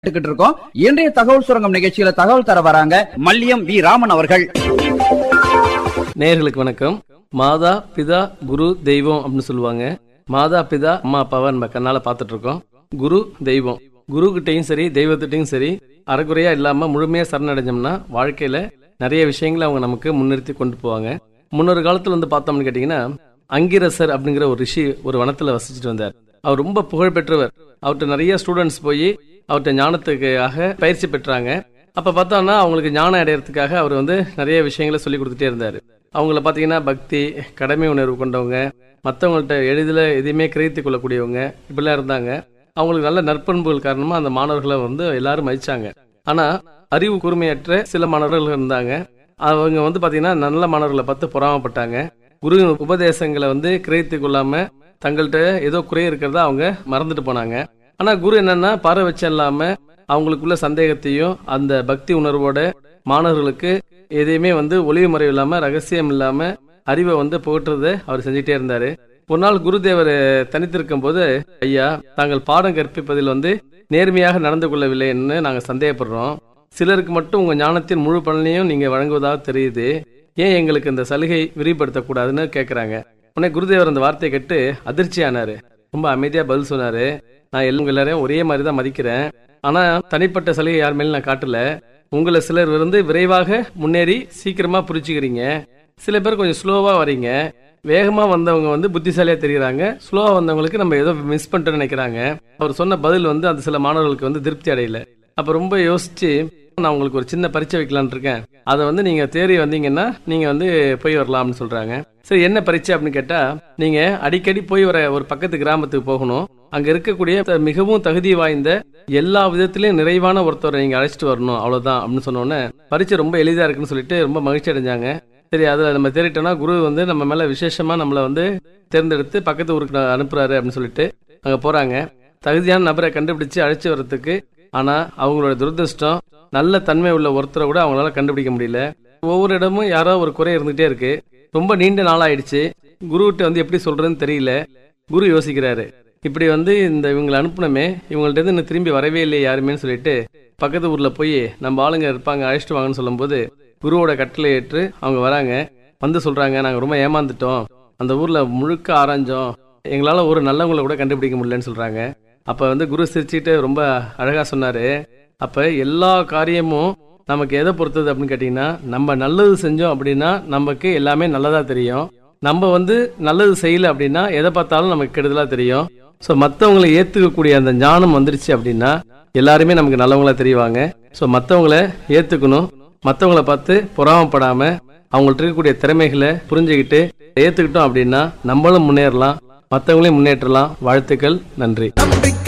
கேட்டுக்கிட்டு இருக்கோம் இன்றைய தகவல் சுரங்கம் நிகழ்ச்சியில தகவல் தர வராங்க மல்லியம் வி ராமன் அவர்கள் நேயர்களுக்கு வணக்கம் மாதா பிதா குரு தெய்வம் அப்படின்னு சொல்லுவாங்க மாதா பிதா அம்மா அப்பாவை நம்ம கண்ணால பார்த்துட்டு இருக்கோம் குரு தெய்வம் குரு கிட்டையும் சரி தெய்வத்திட்டையும் சரி அறகுறையா இல்லாம முழுமையா சரணடைஞ்சோம்னா வாழ்க்கையில நிறைய விஷயங்களை அவங்க நமக்கு முன்னிறுத்தி கொண்டு போவாங்க முன்னொரு காலத்துல வந்து பார்த்தோம்னு கேட்டீங்கன்னா அங்கிரசர் அப்படிங்கிற ஒரு ரிஷி ஒரு வனத்துல வசிச்சுட்டு வந்தார் அவர் ரொம்ப புகழ் பெற்றவர் அவர்கிட்ட நிறைய ஸ்டூடெண்ட்ஸ் போய் அவர்கிட்ட ஞானத்துக்காக பயிற்சி பெற்றாங்க அப்ப பார்த்தோம்னா அவங்களுக்கு ஞானம் அடையறதுக்காக அவர் வந்து நிறைய விஷயங்களை சொல்லி கொடுத்துட்டே இருந்தாரு அவங்கள பார்த்தீங்கன்னா பக்தி கடமை உணர்வு கொண்டவங்க மற்றவங்கள்ட்ட எளிதில் எதையுமே கிரகித்து கொள்ளக்கூடியவங்க இப்படிலாம் இருந்தாங்க அவங்களுக்கு நல்ல நற்பண்புகள் காரணமா அந்த மாணவர்களை வந்து எல்லாரும் மதிச்சாங்க ஆனா அறிவு கூர்மையற்ற சில மாணவர்கள் இருந்தாங்க அவங்க வந்து பாத்தீங்கன்னா நல்ல மாணவர்களை பார்த்து பொறாமப்பட்டாங்க குருவின் உபதேசங்களை வந்து கிரகித்து கொள்ளாம தங்கள்கிட்ட ஏதோ குறை இருக்கிறதா அவங்க மறந்துட்டு போனாங்க ஆனா குரு என்னன்னா பாரபட்சம் இல்லாம அவங்களுக்குள்ள சந்தேகத்தையும் அந்த பக்தி உணர்வோட மாணவர்களுக்கு எதையுமே வந்து ஒளிவு மறைவு இல்லாம ரகசியம் இல்லாம அறிவை வந்து புகட்டுறத அவர் செஞ்சுட்டே இருந்தாரு ஒரு நாள் குருதேவர் தனித்திருக்கும் போது ஐயா தாங்கள் பாடம் கற்பிப்பதில் வந்து நேர்மையாக நடந்து கொள்ளவில்லைன்னு நாங்க சந்தேகப்படுறோம் சிலருக்கு மட்டும் உங்க ஞானத்தின் முழு பலனையும் நீங்க வழங்குவதாக தெரியுது ஏன் எங்களுக்கு இந்த சலுகை விரிவுபடுத்தக்கூடாதுன்னு கேக்குறாங்க உடனே குருதேவர் அந்த வார்த்தையை கேட்டு அதிர்ச்சியானாரு ரொம்ப அமைதியா பதில் சொன்னாரு நான் எல்லாம் உங்க எல்லாரையும் ஒரே மாதிரி தான் மதிக்கிறேன் ஆனா தனிப்பட்ட சலுகை யார் மேலும் நான் காட்டல உங்களை சிலர் வந்து விரைவாக முன்னேறி சீக்கிரமா புரிச்சுக்கிறீங்க சில பேர் கொஞ்சம் ஸ்லோவா வரீங்க வேகமா வந்தவங்க வந்து புத்திசாலியா தெரியுறாங்க ஸ்லோவா வந்தவங்களுக்கு நம்ம ஏதோ மிஸ் பண்ணிட்டு நினைக்கிறாங்க அவர் சொன்ன பதில் வந்து அந்த சில மாணவர்களுக்கு வந்து திருப்தி அடையல அப்ப ரொம்ப யோசிச்சு நான் உங்களுக்கு ஒரு சின்ன பரீட்சை வைக்கலாம்னு இருக்கேன் அதை வந்து நீங்க தேறி வந்தீங்கன்னா நீங்க வந்து போய் வரலாம்னு சொல்றாங்க சரி என்ன பரீட்சை அப்படின்னு கேட்டா நீங்க அடிக்கடி போய் வர ஒரு பக்கத்து கிராமத்துக்கு போகணும் அங்க இருக்கக்கூடிய த- மிகவும் தகுதி வாய்ந்த எல்லா விதத்திலயும் நிறைவான ஒருத்தரை நீங்க அழைச்சிட்டு வரணும் அவ்வளவுதான் அப்படின்னு சொன்ன உடனே பரீட்சை ரொம்ப எளிதா இருக்குன்னு சொல்லிட்டு ரொம்ப மகிழ்ச்சி அடைஞ்சாங்க சரி அதுல நம்ம தேறிட்டோம்னா குரு வந்து நம்ம மேல விசேஷமா நம்மள வந்து தேர்ந்தெடுத்து பக்கத்து ஊருக்கு நான் அனுப்புறாரு அப்படின்னு சொல்லிட்டு அங்க போறாங்க தகுதியான நபரை கண்டுபிடிச்சு அழைச்சு வர்றதுக்கு ஆனா அவங்களோட துரதிருஷ்டம் நல்ல தன்மை உள்ள ஒருத்தரை கூட அவங்களால கண்டுபிடிக்க முடியல ஒவ்வொரு இடமும் யாரோ ஒரு குறை இருந்துகிட்டே இருக்கு ரொம்ப நீண்ட நாள் ஆயிடுச்சு குருகிட்ட வந்து எப்படி சொல்றதுன்னு தெரியல குரு யோசிக்கிறாரு இப்படி வந்து இந்த இவங்களை அனுப்புனமே இவங்கள்ட்ட இருந்து இன்னும் திரும்பி வரவே இல்லையே யாருமேன்னு சொல்லிட்டு பக்கத்து ஊர்ல போய் நம்ம ஆளுங்க இருப்பாங்க அழைச்சிட்டு வாங்கன்னு சொல்லும்போது குருவோட கட்டளை ஏற்று அவங்க வராங்க வந்து சொல்றாங்க நாங்க ரொம்ப ஏமாந்துட்டோம் அந்த ஊர்ல முழுக்க ஆராய்ஞ்சோம் எங்களால ஒரு நல்லவங்களை கூட கண்டுபிடிக்க முடியலன்னு சொல்றாங்க அப்ப வந்து குரு சிரிச்சுட்டு ரொம்ப அழகா சொன்னாரு அப்ப எல்லா காரியமும் நமக்கு எதை பொறுத்தது அப்படின்னு கேட்டீங்கன்னா நம்ம நல்லது செஞ்சோம் அப்படின்னா நமக்கு எல்லாமே நல்லதா தெரியும் நம்ம வந்து நல்லது செய்யல அப்படின்னா எதை பார்த்தாலும் நமக்கு கெடுதலா தெரியும் ஸோ மற்றவங்களை ஏத்துக்கக்கூடிய அந்த ஞானம் வந்துருச்சு அப்படின்னா எல்லாருமே நமக்கு நல்லவங்களா தெரிவாங்க ஸோ மற்றவங்கள ஏத்துக்கணும் மற்றவங்கள பார்த்து பொறாமப்படாம அவங்கள்ட்ட இருக்கக்கூடிய திறமைகளை புரிஞ்சுக்கிட்டு ஏத்துக்கிட்டோம் அப்படின்னா நம்மளும் முன்னேறலாம் மற்றவங்களையும் முன்னேற்றலாம் வாழ்த்துக்கள் நன்றி நம்பிக்கை